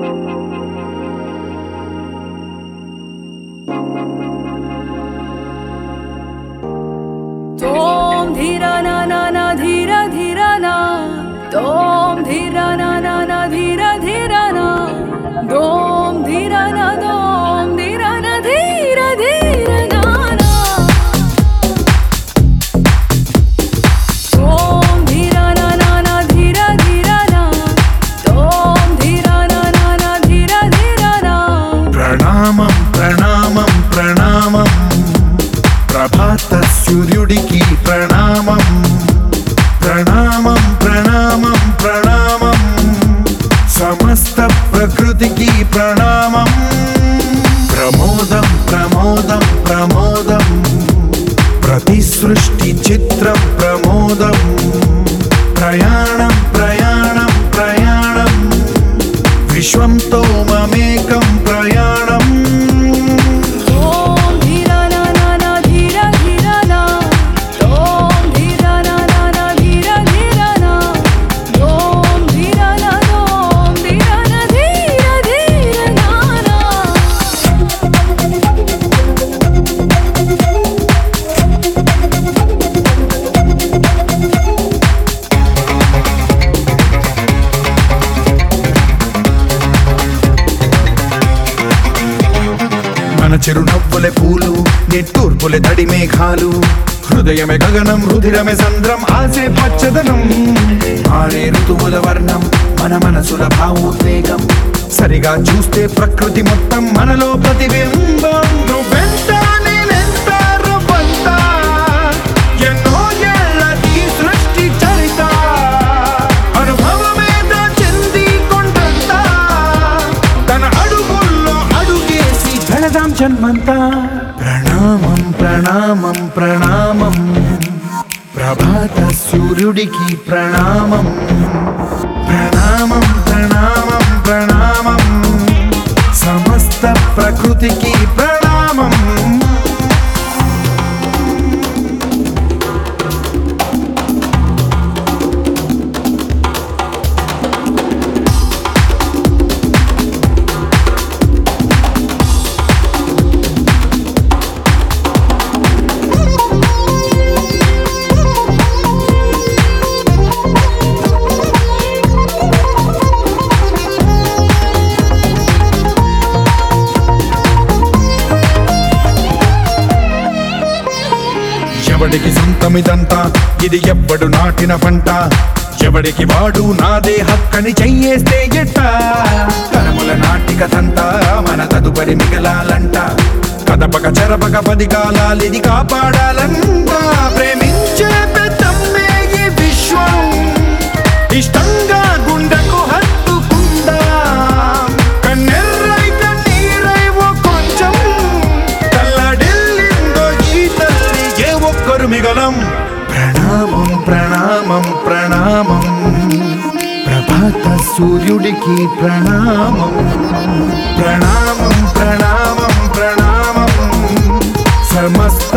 తోం ధీర నా నా నా ధీర ధీర నా తోం ధీర నా నా నా ధీర ధీర నా దోం ధీర నా దోం ధీర నా ధీర ధీర నా నా తోం ధీర నా నా నా ధీర ధీర నా తోం ధీర నా నా నా ధీర ధీర నా ప్రణామం ప్రణామం ప్రణామం ప్రభాత సూర్యుడికి ప్రణామం ప్రణామం ప్రణామం ప్రణామం సమస్త ప్రకృతికి ప్రణామం ప్రమోదం ప్రమోదం ప్రమోదం ప్రతి సృష్టి చిత్రం ప్రమోదం ప్రయాణం ప్రయాణం ప్రయాణం విశ్వంతో మమేకం ప్రయాణం ఓం ధీర నా నా నా ధీర ధీర నా ఓం ధీర నా నా నా ధీర ధీర నా ఓం ధీర నా ఓం ధీర నా ధీర ధీర నా నా మన చిరునవ్వులే పూలు నిట్టూర్పులే తడి మేఘాలు హృదయమే గగనం రుధిరమే సంద్రం ఆసే పచ్చదనం మారే ఋతువుల వర్ణం మన మనసుల భావోద్వేగం సరిగా చూస్తే ప్రకృతి మొత్తం మనలో ప్రతిబింబం నువ్వెంత నేనెంత రవ్వంత, ఎన్నో ఏళ్ళది సృష్టి చరిత అనుభవమేద చెంది కొండంత తన అడుగుల్లో అడుగేసి వెళదాం జన్మంతా ప్రణామం ప్రణామం ప్రణామం ప్రభాత సూర్యుడికి ప్రణామం ప్రణామం ప్రణామం ప్రణామం సమస్త ప్రకృతికి ప్రణామం ఎవడికి సొంతమిదంతా ఇది ఎవ్వడు నాటిన పంట ఎవడికి వాడు నాదే హక్కని చెయ్యేస్తే ఎట్ట తరముల నాటిక తంతా మన తదుపరి మిగలాలంట కదపక చెరపక పది కాలాలిది కాపాడాలంట ప్రేమించే పెద్దమ్మే ఈ విశ్వం ఇష్టంగా గుండెకు హత్తుకుందా కన్నెర్రై కన్నీరై ఓ కొంచెం తల్లడిల్లిందో ఈ తల్లి ఏ ఒక్కరు మిగలం ప్రణామం ప్రణామం ప్రణామం ప్రభాత సూర్యుడికి ప్రణామం ప్రణామం ప్రణామం ప్రణామం సమస్త